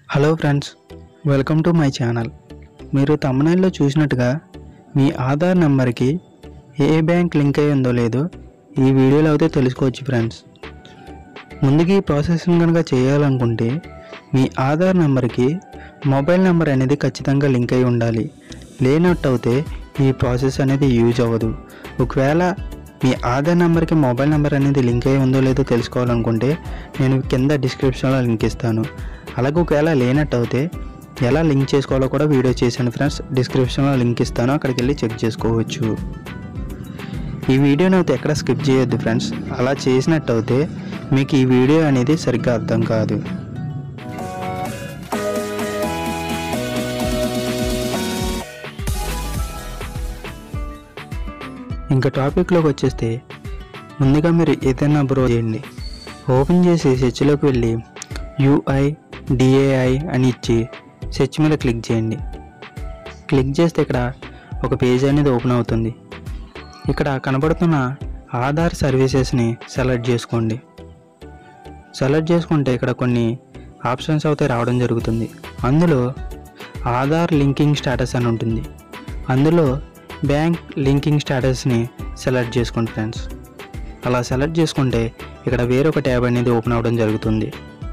hello friends welcome to my channel మీరు తమ్మునైల్లో చూసినట్టుగా మీ ఆధార్ నెంబర్కి ఏ బ్యాంక్ లింక్ అయి ఉందో లేదో ఈ వీడియోలో అయితే తెలుసుకోవచ్చు ఫ్రెండ్స్ ముందుగా ఈ ప్రాసెస్ని కనుక చేయాలనుకుంటే మీ ఆధార్ నెంబర్కి మొబైల్ నెంబర్ అనేది ఖచ్చితంగా లింక్ అయి ఉండాలి లేనట్టు అయితే ఈ ప్రాసెస్ అనేది యూజ్ అవ్వదు ఒకవేళ మీ ఆధార్ నెంబర్కి మొబైల్ నెంబర్ అనేది లింక్ అయి ఉందో లేదో తెలుసుకోవాలనుకుంటే నేను కింద డిస్క్రిప్షన్లో లింక్ ఇస్తాను అలాగే ఒకవేళ లేనట్టు అయితే ఎలా లింక్ చేసుకోవాలో కూడా వీడియో చేశాను ఫ్రెండ్స్ డిస్క్రిప్షన్లో లింక్ ఇస్తాను అక్కడికి వెళ్ళి చెక్ చేసుకోవచ్చు ఈ వీడియోని అయితే ఎక్కడ స్కిప్ చేయొద్దు ఫ్రెండ్స్ అలా చేసినట్టు అయితే మీకు ఈ వీడియో అనేది సరిగ్గా అర్థం కాదు ఇంకా టాపిక్లోకి వచ్చేస్తే ముందుగా మీరు ఏదైనా బ్రో చేయండి ఓపెన్ చేసి సెర్చ్లోకి వెళ్ళి యూఐ డిఏఐ అని ఇచ్చి సెర్చ్ మీద క్లిక్ చేయండి క్లిక్ చేస్తే ఇక్కడ ఒక పేజ్ అనేది ఓపెన్ అవుతుంది ఇక్కడ కనబడుతున్న ఆధార్ సర్వీసెస్ని సెలెక్ట్ చేసుకోండి సెలెక్ట్ చేసుకుంటే ఇక్కడ కొన్ని ఆప్షన్స్ అయితే రావడం జరుగుతుంది అందులో ఆధార్ లింకింగ్ స్టేటస్ అని ఉంటుంది అందులో బ్యాంక్ లింకింగ్ స్టేటస్ని సెలెక్ట్ చేసుకోండి ఫ్రెండ్స్ అలా సెలెక్ట్ చేసుకుంటే ఇక్కడ వేరొక ట్యాబ్ అనేది ఓపెన్ అవ్వడం జరుగుతుంది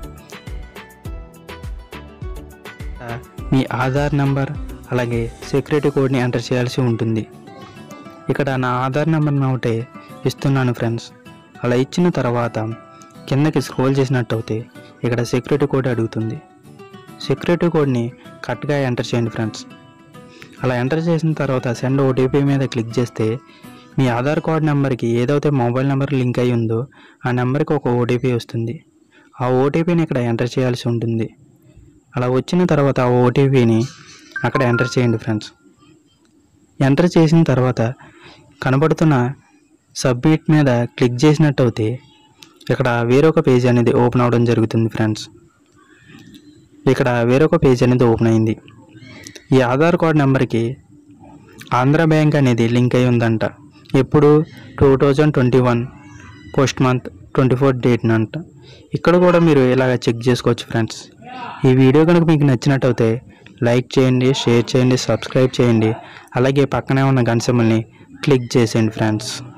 మీ ఆధార్ నంబర్ అలాగే సెక్యూరిటీ కోడ్ని ఎంటర్ చేయాల్సి ఉంటుంది ఇక్కడ నా ఆధార్ నెంబర్ని ఒకటే ఇస్తున్నాను ఫ్రెండ్స్ అలా ఇచ్చిన తర్వాత కిందకి స్క్రోల్ చేసినట్టు అయితే ఇక్కడ సెక్యూరిటీ కోడ్ అడుగుతుంది సెక్యూరిటీ కోడ్ని కరెక్ట్గా ఎంటర్ చేయండి ఫ్రెండ్స్ అలా ఎంటర్ చేసిన తర్వాత సెండ్ ఓటీపీ మీద క్లిక్ చేస్తే మీ ఆధార్ కార్డ్ నెంబర్కి ఏదైతే మొబైల్ నెంబర్ లింక్ అయి ఉందో ఆ నెంబర్కి ఒక ఓటీపీ వస్తుంది ఆ ఓటీపీని ఇక్కడ ఎంటర్ చేయాల్సి ఉంటుంది అలా వచ్చిన తర్వాత ఆ ఓటీపీని అక్కడ ఎంటర్ చేయండి ఫ్రెండ్స్ ఎంటర్ చేసిన తర్వాత కనబడుతున్న సబ్మిట్ మీద క్లిక్ చేసినట్టు అయితే ఇక్కడ వేరొక పేజ్ అనేది ఓపెన్ అవ్వడం జరుగుతుంది ఫ్రెండ్స్ ఇక్కడ వేరొక పేజ్ అనేది ఓపెన్ అయింది ఈ ఆధార్ కార్డ్ నెంబర్కి ఆంధ్ర బ్యాంక్ అనేది లింక్ అయి ఉందంట ఎప్పుడు two thousand twenty one post month twenty four date అంట ఇక్కడ కూడా మీరు ఇలాగ చెక్ చేసుకోవచ్చు ఫ్రెండ్స్ ఈ వీడియో కనుక మీకు నచ్చినట్టయితే లైక్ చేయండి షేర్ చేయండి సబ్స్క్రైబ్ చేయండి అలాగే పక్కనే ఉన్న గంట సింబల్ని క్లిక్ చేసేయండి ఫ్రెండ్స్